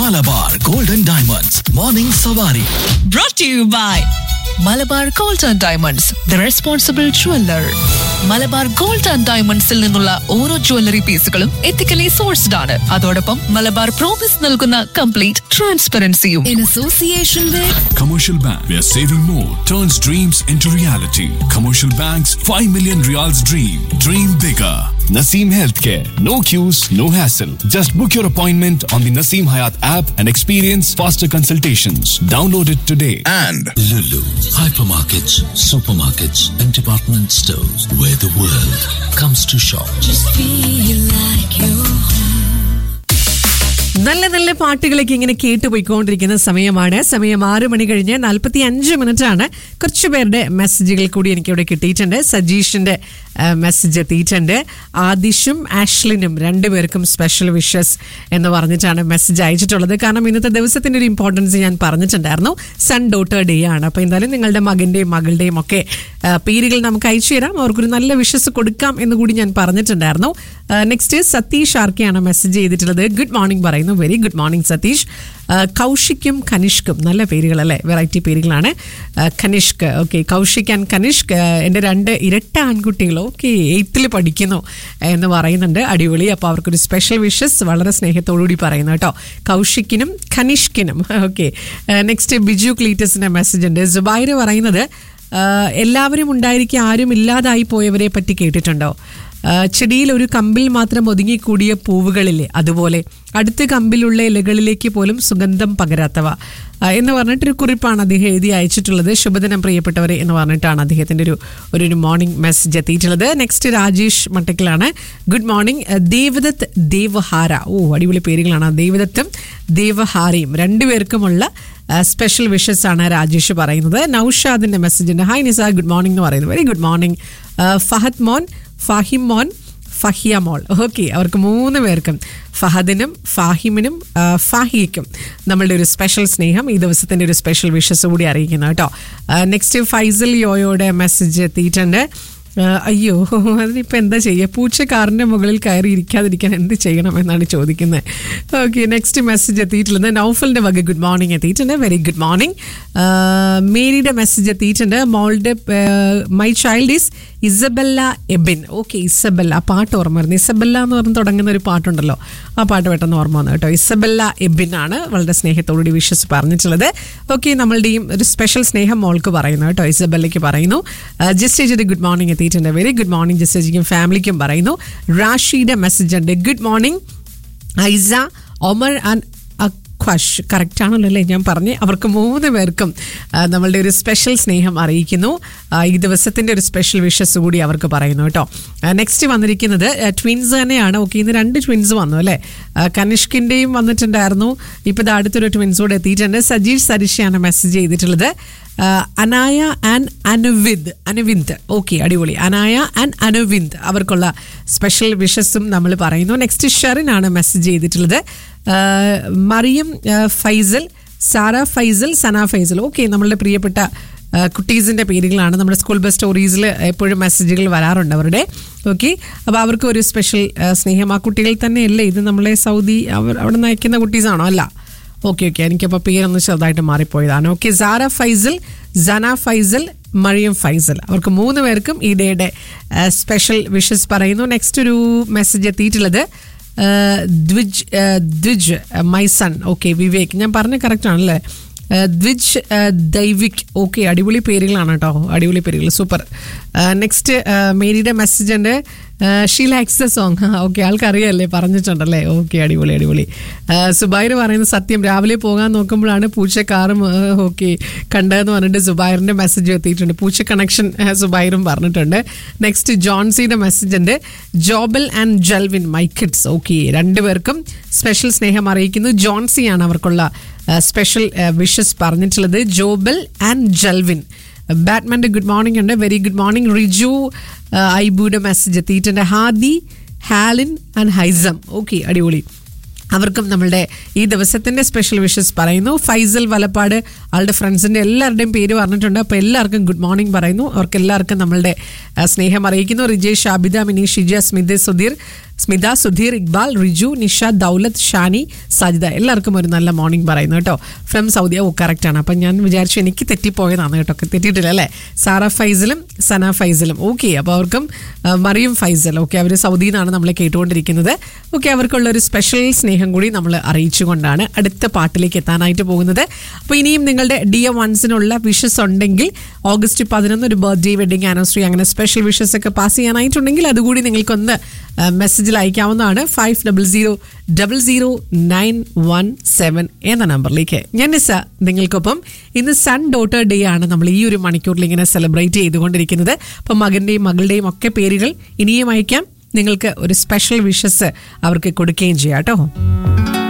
Malabar golden diamonds morning സവാരി brought to you by Malabar gold and diamonds the responsible jeweller Malabar gold and ഡയമണ്ട്സിൽ നിന്നുള്ള ഓരോ jewellery പീസുകളും ethically sourced ആണ് അതോടൊപ്പം മലബാർ പ്രോമിസ് നൽകുന്ന കംപ്ലീറ്റ് ട്രാൻസ്പെറൻസിയും in association with Commercial Bank, where saving more turns dreams into reality. Commercial Bank's 5 million reals dream. Dream bigger. Naseem Healthcare. No queues, no hassle. Just book your appointment on the Naseem Hayat app and experience faster consultations. Download it today. and Lulu, hypermarkets, supermarkets, and department stores where the world comes to shop. നല്ല നല്ല പാട്ടുകളൊക്കെ ഇങ്ങനെ കേട്ട് പോയിക്കൊണ്ടിരിക്കുന്ന സമയമാണ് സമയം ആറ് മണി കഴിഞ്ഞ് നാൽപ്പത്തി അഞ്ച് മിനിറ്റ് ആണ് കുറച്ച് പേരുടെ മെസ്സേജുകൾ കൂടി എനിക്ക് ഇവിടെ കിട്ടിയിട്ടുണ്ട് സജീഷിന്റെ മെസ്സേജ് എത്തിയിട്ടുണ്ട് ആദിഷും ആഷ്ലിനും രണ്ടുപേർക്കും സ്പെഷ്യൽ വിഷസ് എന്ന് പറഞ്ഞിട്ടാണ് മെസ്സേജ് അയച്ചിട്ടുള്ളത് കാരണം ഇന്നത്തെ ദിവസത്തിന്റെ ഒരു ഇമ്പോർട്ടൻസ് ഞാൻ പറഞ്ഞിട്ടുണ്ടായിരുന്നു സൺ ഡോട്ടർ ഡേ ആണ് അപ്പോൾ എന്തായാലും നിങ്ങളുടെ മകന്റെയും മകളുടെയും ഒക്കെ ആ, പേരുകൾ നമുക്ക് അയച്ചു തരാം അവർക്കൊരു നല്ല വിഷസ് കൊടുക്കാം എന്ന് കൂടി ഞാൻ പറഞ്ഞിട്ടുണ്ടായിരുന്നു നെക്സ്റ്റ് സതീഷ് ആർക്കെയാണ് മെസ്സേജ് ചെയ്തിട്ടുള്ളത് ഗുഡ് മോർണിംഗ് പറയുന്നു വെരി ഗുഡ് മോർണിംഗ് സതീഷ് ആ, കൗശിക്കും കനിഷ്കും നല്ല പേരുകളല്ലേ വെറൈറ്റി പേരുകളാണ് ആ, കനിഷ്ക് ഓക്കെ കൗശിക് ആൻഡ് കനിഷ്ക് ആ, എൻ്റെ രണ്ട് ഇരട്ട ആൺകുട്ടികൾ ഓക്കെ എയ്ത്തിൽ പഠിക്കുന്നു എന്ന് പറയുന്നുണ്ട് അടിപൊളി അപ്പോൾ അവർക്കൊരു സ്പെഷ്യൽ വിഷസ് വളരെ സ്നേഹത്തോടുകൂടി പറയുന്നു കേട്ടോ കൗശിക്കിനും കനിഷ്കിനും ഓക്കെ നെക്സ്റ്റ് ബിജു ക്ലീറ്റസിൻ്റെ മെസ്സേജ് ഉണ്ട് ജുബൈർ പറയുന്നത് ആ, എല്ലാവരും ഉണ്ടായിരിക്കെ ആരും ഇല്ലാതായി പോയവരെ പറ്റി കേട്ടിട്ടുണ്ടോ ആ, ചെടിയിൽ ഒരു കമ്പിൽ മാത്രം ഒതുങ്ങിക്കൂടിയ പൂവുകളില്ലേ അതുപോലെ അടുത്ത കമ്പിലുള്ള ഇലകളിലേക്ക് പോലും സുഗന്ധം പകരാത്തവ ആ, എന്ന് പറഞ്ഞിട്ടൊരു കുറിപ്പാണ് അദ്ദേഹം എഴുതി അയച്ചിട്ടുള്ളത് ശുഭദിനം പ്രിയപ്പെട്ടവരെ എന്ന് പറഞ്ഞിട്ടാണ് അദ്ദേഹത്തിൻ്റെ ഒരു ഒരു ഒരു മോർണിംഗ് മെസ്സേജ് എത്തിയിട്ടുള്ളത് നെക്സ്റ്റ് രാജേഷ് മട്ടക്കിലാണ് ഗുഡ് മോർണിംഗ് ദേവദത്ത് ദേവഹാര ഓ അടിപൊളി പേരുകളാണ് ദേവദത്തും ദേവഹാരയും രണ്ടുപേർക്കുമുള്ള സ്പെഷ്യൽ വിഷസ് ആണ് രാജേഷ് പറയുന്നത് നൌഷാദിന്റെ മെസ്സേജ് ഉണ്ട് ഹായ് നിസ ഗുഡ് മോർണിംഗ് എന്ന് പറയുന്നത് വെരി ഗുഡ് മോർണിംഗ് ഫഹദ് മോൻ ഫഹിം മോൻ ഫഹിയ മോൾ ഓക്കെ അവർക്ക് മൂന്ന് പേർക്കും ഫഹദിനും ഫാഹിമിനും ആ, ഫാഹിയയ്ക്കും നമ്മളുടെ ഒരു സ്പെഷ്യൽ സ്നേഹം ഈ ദിവസത്തിൻ്റെ ഒരു സ്പെഷ്യൽ വിഷസ് കൂടി അറിയിക്കുന്നു കേട്ടോ നെക്സ്റ്റ് ഫൈസൽ യോയോയുടെ മെസ്സേജ് എത്തിയിട്ടുണ്ട് ആ, അയ്യോ അതിനിപ്പോൾ എന്താ ചെയ്യുക പൂച്ച കാറിൻ്റെ മുകളിൽ കയറി ഇരിക്കാതിരിക്കാൻ എന്ത് ചെയ്യണം എന്നാണ് ചോദിക്കുന്നത് ഓക്കെ നെക്സ്റ്റ് മെസ്സേജ് എത്തിയിട്ടുള്ളത് നൗഫലിൻ്റെ വക ഗുഡ് മോർണിംഗ് എത്തിയിട്ടുണ്ട് വെരി ഗുഡ് മോർണിംഗ് മേരിയുടെ മെസ്സേജ് എത്തിയിട്ടുണ്ട് മോളുടെ my child is Isabella Abin okay Isabella ആ പാട്ട് ഓർമ്മ വരുന്നു ഇസബെല്ല എന്ന് പറഞ്ഞ് തുടങ്ങുന്ന ഒരു പാട്ടുണ്ടല്ലോ ആ പാട്ട് പെട്ടെന്ന് ഓർമ്മ വന്നു കേട്ടോ ഇസബെല്ല എബിൻ ആണ് വളരെ സ്നേഹത്തോടുകൂടി വിശ്വസ് പറഞ്ഞിട്ടുള്ളത് ഓക്കെ നമ്മളുടെയും ഒരു സ്പെഷ്യൽ സ്നേഹം മോൾക്ക് പറയുന്നു കേട്ടോ ഇസബെല്ലയ്ക്ക് പറയുന്നു ജസ്റ്റേജിന്റെ ഗുഡ് മോർണിംഗ് എത്തിയിട്ടുണ്ട് വെരി ഗുഡ് മോർണിംഗ് ജസ്റ്റേജിക്കും ഫാമിലിക്കും പറയുന്നു റാഷിയുടെ മെസ്സേജ് ഉണ്ട് good morning Aisa Omar and Aqwash correct ആണല്ലോ അല്ലേ ഞാൻ പറഞ്ഞ് അവർക്ക് മൂന്ന് പേർക്കും ആ, നമ്മളുടെ ഒരു സ്പെഷ്യൽ സ്നേഹം അറിയിക്കുന്നു ആ, ഈ ദിവസത്തിൻ്റെ ഒരു സ്പെഷ്യൽ വിഷസ് കൂടി അവർക്ക് പറയുന്നു കേട്ടോ നെക്സ്റ്റ് വന്നിരിക്കുന്നത് ട്വിൻസ് തന്നെയാണ് ഓക്കെ ഇന്ന് രണ്ട് ട്വിൻസ് വന്നു അല്ലേ ആ, കനിഷ്കിൻ്റെയും വന്നിട്ടുണ്ടായിരുന്നു ഇപ്പോൾ ഇത് അടുത്തൊരു ട്വിൻസ് കൂടെ എത്തിയിട്ടുണ്ട് സജീഷ് സരിഷയാണ് മെസ്സേജ് ചെയ്തിട്ടുള്ളത് ആ, അനായ ആൻഡ് അനുവിന്ദ് അനുവിന്ദ് ഓക്കെ അടിപൊളി അനായ ആൻഡ് അനുവിന്ദ് അവർക്കുള്ള സ്പെഷ്യൽ വിഷസും നമ്മൾ പറയുന്നു നെക്സ്റ്റ് ഷെറിനാണ് മെസ്സേജ് ചെയ്തിട്ടുള്ളത് ആ, മറിയം ആ, ഫൈസൽ സാറ ഫൈസൽ സന ഫൈസൽ ഓക്കെ നമ്മളുടെ പ്രിയപ്പെട്ട ആ, കുട്ടീസിൻ്റെ പേരുകളാണ് നമ്മുടെ സ്കൂൾ ബസ് സ്റ്റോറീസിൽ എപ്പോഴും മെസ്സേജുകൾ വരാറുണ്ട് അവരുടെ ഓക്കെ അപ്പോൾ അവർക്ക് ഒരു സ്പെഷ്യൽ ആ, സ്നേഹം ആ കുട്ടികൾ തന്നെയല്ലേ ഇത് നമ്മളെ സൗദി അവർ അവിടെ നിന്ന് അയക്കുന്ന കുട്ടീസാണോ അല്ല ഓക്കെ ഓക്കെ എനിക്കപ്പോൾ പേരൊന്ന് ചെറുതായിട്ട് മാറിപ്പോയതാണ് ഓക്കെ സാറ ഫൈസൽ സന ഫൈസൽ മറിയം ഫൈസൽ അവർക്ക് മൂന്ന് പേർക്കും ഈ ഡേയുടെ സ്പെഷ്യൽ വിഷസ് പറയുന്നു നെക്സ്റ്റ് ഒരു മെസ്സേജ് എത്തിയിട്ടുള്ളത് ആ, ദ്വിജ് ആ, Dwij my son okay Vivek ഞാൻ പറഞ്ഞ കറക്റ്റ് ആണല്ലേ ആ, ദ്വിജ് ആ, ദൈവിക് ഓക്കെ അടിപൊളി പേരുകളാണ് കേട്ടോ അടിപൊളി പേരുകൾ സൂപ്പർ നെക്സ്റ്റ് മേരിയുടെ മെസ്സേജ് ഉണ്ട് she likes the song okay ആൾക്കറിയാമല്ലേ പറഞ്ഞിട്ടുണ്ടല്ലേ ഓക്കെ അടിപൊളി അടിപൊളി ആ, സുബൈർ പറയുന്ന സത്യം രാവിലെ പോകാൻ നോക്കുമ്പോഴാണ് പൂച്ച കാറും ഓക്കെ കണ്ടതെന്ന് പറഞ്ഞിട്ട് സുബൈറിന്റെ മെസ്സേജ് എത്തിയിട്ടുണ്ട് പൂച്ച കണക്ഷൻ സുബൈറും പറഞ്ഞിട്ടുണ്ട് നെക്സ്റ്റ് ജോൺസിയുടെ മെസ്സേജ് ഉണ്ട് Jobal and Jalvin my kids okay രണ്ടുപേർക്കും സ്പെഷ്യൽ സ്നേഹം അറിയിക്കുന്നു ജോൺസിയാണ് അവർക്കുള്ള സ്പെഷ്യൽ വിഷസ് പറഞ്ഞിട്ടുള്ളത് ജോബൽ ആൻഡ് ജൽവിൻ ബാറ്റ്മാൻ്റെ ഗുഡ് മോർണിംഗ് ഉണ്ട് വെരി ഗുഡ് മോർണിംഗ് റിജു ഐബുയുടെ മെസ്സേജ് എത്തിയിട്ടുണ്ട് ഹാദി ഹാലിൻ ആൻഡ് ഹൈസം ഓക്കെ അടിപൊളി അവർക്കും നമ്മളുടെ ഈ ദിവസത്തിന്റെ സ്പെഷ്യൽ വിഷസ് പറയുന്നു ഫൈസൽ വലപ്പാട് ആളുടെ ഫ്രണ്ട്സിന്റെ എല്ലാവരുടെയും പേര് പറഞ്ഞിട്ടുണ്ട് അപ്പോൾ എല്ലാവർക്കും ഗുഡ് മോർണിംഗ് പറയുന്നു അവർക്ക് എല്ലാവർക്കും നമ്മളുടെ ആ, സ്നേഹം അറിയിക്കുന്നു റിജേഷ് ആബിദ മിനി ഷിജ സ്മിത സുധീർ സ്മിത സുധീർ ഇക്ബാൽ റിജു നിഷ ദൗലത്ത് ഷാനി സാജിദ എല്ലാവർക്കും ഒരു നല്ല മോർണിംഗ് പറയുന്നു കേട്ടോ ഫ്രം സൗദി ഓ കറക്റ്റ് ആണ് അപ്പം ഞാൻ വിചാരിച്ചു എനിക്ക് തെറ്റിപ്പോയതാണ് കേട്ടോ തെറ്റിയിട്ടില്ല അല്ലേ സാറ ഫൈസലും സന ഫൈസലും ഓക്കെ അപ്പോൾ അവർക്കും ആ, മറിയം ഫൈസൽ ഓക്കെ അവർ സൗദിയിൽ നിന്നാണ് നമ്മളെ കേട്ടുകൊണ്ടിരിക്കുന്നത് ഓക്കെ അവർക്കുള്ള ഒരു സ്പെഷ്യൽ സ്നേഹം കൂടി നമ്മൾ അറിയിച്ചുകൊണ്ടാണ് അടുത്ത പാട്ടിലേക്ക് എത്താനായിട്ട് പോകുന്നത് അപ്പോൾ ഇനിയും നിങ്ങളുടെ ഡി എം വൺസിനുള്ള വിഷസ് ഉണ്ടെങ്കിൽ ഓഗസ്റ്റ് പതിനൊന്ന് ഒരു ബർത്ത്ഡേ വെഡിങ് ആനിവേഴ്സറി അങ്ങനെ സ്പെഷ്യൽ വിഷസ് ഒക്കെ പാസ് ചെയ്യാനായിട്ടുണ്ടെങ്കിൽ അതുകൂടി നിങ്ങൾക്കൊന്ന് മെസ്സേജിൽ അയക്കാവുന്നതാണ് five double zero double zero nine one seven എന്ന നമ്പറിലേക്ക് ഞാൻ നിസ നിങ്ങൾക്കൊപ്പം ഇന്ന് സൺ ഡോട്ടർ ഡേ ആണ് നമ്മൾ ഈ ഒരു മണിക്കൂറിൽ ഇങ്ങനെ സെലിബ്രേറ്റ് ചെയ്തുകൊണ്ടിരിക്കുന്നത് അപ്പം മകന്റെയും മകളുടെയും ഒക്കെ പേരുകൾ ഇനിയും അയക്കാം നിങ്ങൾക്ക് ഒരു സ്പെഷ്യൽ വിഷസ് അവർക്ക് കൊടുക്കുകയും ചെയ്യാം കേട്ടോ